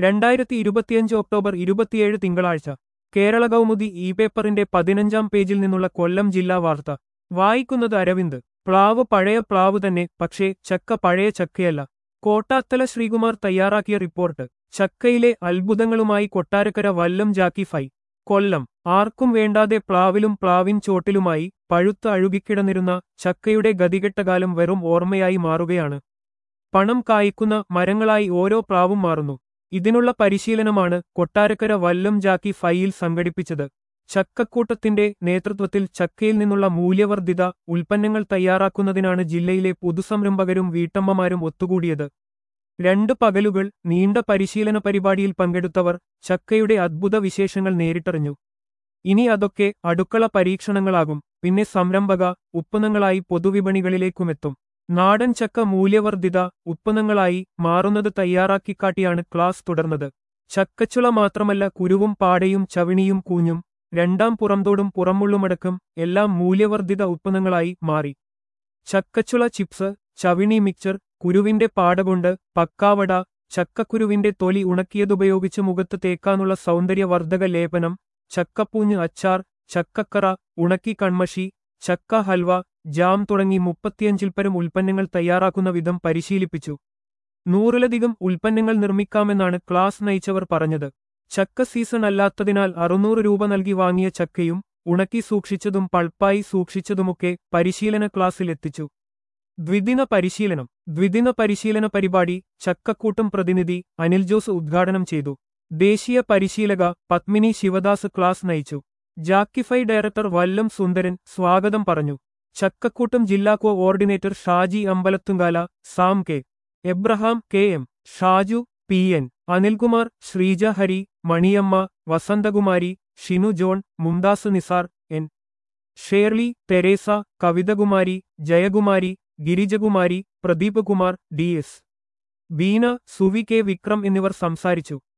രണ്ടായിരത്തി ഇരുപത്തിയഞ്ച് ഒക്ടോബർ ഇരുപത്തിയേഴ് തിങ്കളാഴ്ച കേരള കൗമുദി ഇ പേപ്പറിന്റെ പതിനഞ്ചാം പേജിൽ നിന്നുള്ള കൊല്ലം ജില്ലാ വാർത്ത വായിക്കുന്നത് അരവിന്ദ് പ്ലാവ് പഴയ പ്ലാവ് തന്നെ പക്ഷേ ചക്ക പഴയ ചക്കയല്ല കോട്ടാത്തല ശ്രീകുമാർ തയ്യാറാക്കിയ റിപ്പോർട്ട് ചക്കയിലെ അത്ഭുതങ്ങളുമായി കൊട്ടാരക്കര വല്ലം ജാക്കി ഫൈ കൊല്ലം ആർക്കും വേണ്ടാതെ പ്ലാവിലും പ്ലാവിൻ ചോട്ടിലുമായി പഴുത്ത് അഴുകിക്കിടന്നിരുന്ന ചക്കയുടെ ഗതികെട്ടകാലം വെറും ഓർമ്മയായി മാറുകയാണ് പണം കായ്ക്കുന്ന മരങ്ങളായി ഓരോ പ്ലാവും മാറുന്നു ഇതിനുള്ള പരിശീലനമാണ് കൊട്ടാരക്കര വല്ലം ജാക്കി ഫൈയിൽ സംഘടിപ്പിച്ചത് ചക്കക്കൂട്ടത്തിന്റെ നേതൃത്വത്തിൽ ചക്കയിൽ നിന്നുള്ള മൂല്യവർദ്ധിത ഉൽപ്പന്നങ്ങൾ തയ്യാറാക്കുന്നതിനാണ് ജില്ലയിലെ പുതുസംരംഭകരും വീട്ടമ്മമാരും ഒത്തുകൂടിയത് രണ്ട് പകലുകൾ നീണ്ട പരിശീലന പരിപാടിയിൽ പങ്കെടുത്തവർ ചക്കയുടെ അദ്ഭുത വിശേഷങ്ങൾ നേരിട്ടറിഞ്ഞു ഇനി അതൊക്കെ അടുക്കള പരീക്ഷണങ്ങളാകും പിന്നെ സംരംഭക ഉത്പന്നങ്ങളായി പൊതുവിപണികളിലേക്കുമെത്തും നാടൻ ചക്ക മൂല്യവർദ്ധിത ഉത്പന്നങ്ങളായി മാറുന്നത് തയ്യാറാക്കിക്കാട്ടിയാണ് ക്ലാസ് തുടർന്നത് ചക്കച്ചുള മാത്രമല്ല കുരുവും പാടയും ചവിണിയും കൂഞ്ഞും രണ്ടാം പുറംതോടും പുറമുള്ളുമടക്കം എല്ലാം മൂല്യവർദ്ധിത ഉത്പന്നങ്ങളായി മാറി ചക്കച്ചുള ചിപ്സ് ചവിണി മിക്ചർ കുരുവിന്റെ പാടകൊണ്ട് പക്കാവട ചക്കക്കുരുവിന്റെ തൊലി ഉണക്കിയതുപയോഗിച്ച് മുഖത്ത് തേക്കാനുള്ള സൗന്ദര്യവർദ്ധക ലേപനം ചക്കപ്പൂഞ്ഞ് അച്ചാർ ചക്കക്കറ ഉണക്കി കൺമഷി ചക്ക ഹൽവ ജാം തുടങ്ങി മുപ്പത്തിയഞ്ചിൽപ്പരം ഉൽപ്പന്നങ്ങൾ തയ്യാറാക്കുന്ന വിധം പരിശീലിപ്പിച്ചു നൂറിലധികം ഉൽപ്പന്നങ്ങൾ നിർമ്മിക്കാമെന്നാണ് ക്ലാസ് നയിച്ചവർ പറഞ്ഞത് ചക്ക സീസൺ അല്ലാത്തതിനാൽ അറുന്നൂറ് രൂപ നൽകി വാങ്ങിയ ചക്കയും ഉണക്കി സൂക്ഷിച്ചതും പൾപ്പായി സൂക്ഷിച്ചതുമൊക്കെ പരിശീലന ക്ലാസ്സിലെത്തിച്ചു ദ്വിദിന പരിശീലനം ദ്വിദിന പരിശീലന പരിപാടി ചക്കക്കൂട്ടം പ്രതിനിധി അനിൽ ജോസ് ഉദ്ഘാടനം ചെയ്തു ദേശീയ പരിശീലക പത്മിനി ശിവദാസ് ക്ലാസ് നയിച്ചു ജാക്കിഫൈ ഡയറക്ടർ വല്ലം സുന്ദരൻ സ്വാഗതം പറഞ്ഞു ചക്കക്കൂട്ടം ജില്ലാ coordinator Shaji Ambalathunkala Sam K Abraham K M Shaju P N Anilkumar Sreeja Hari Maniyamma Vasanthakumari Shinu John Mumtaz Nisar N Shirley Theresa Kavithakumari Jayakumari Girijakumari Pradeep Kumar D S Beena Suvi K Vikram എന്നിവർ സംസാരിച്ചു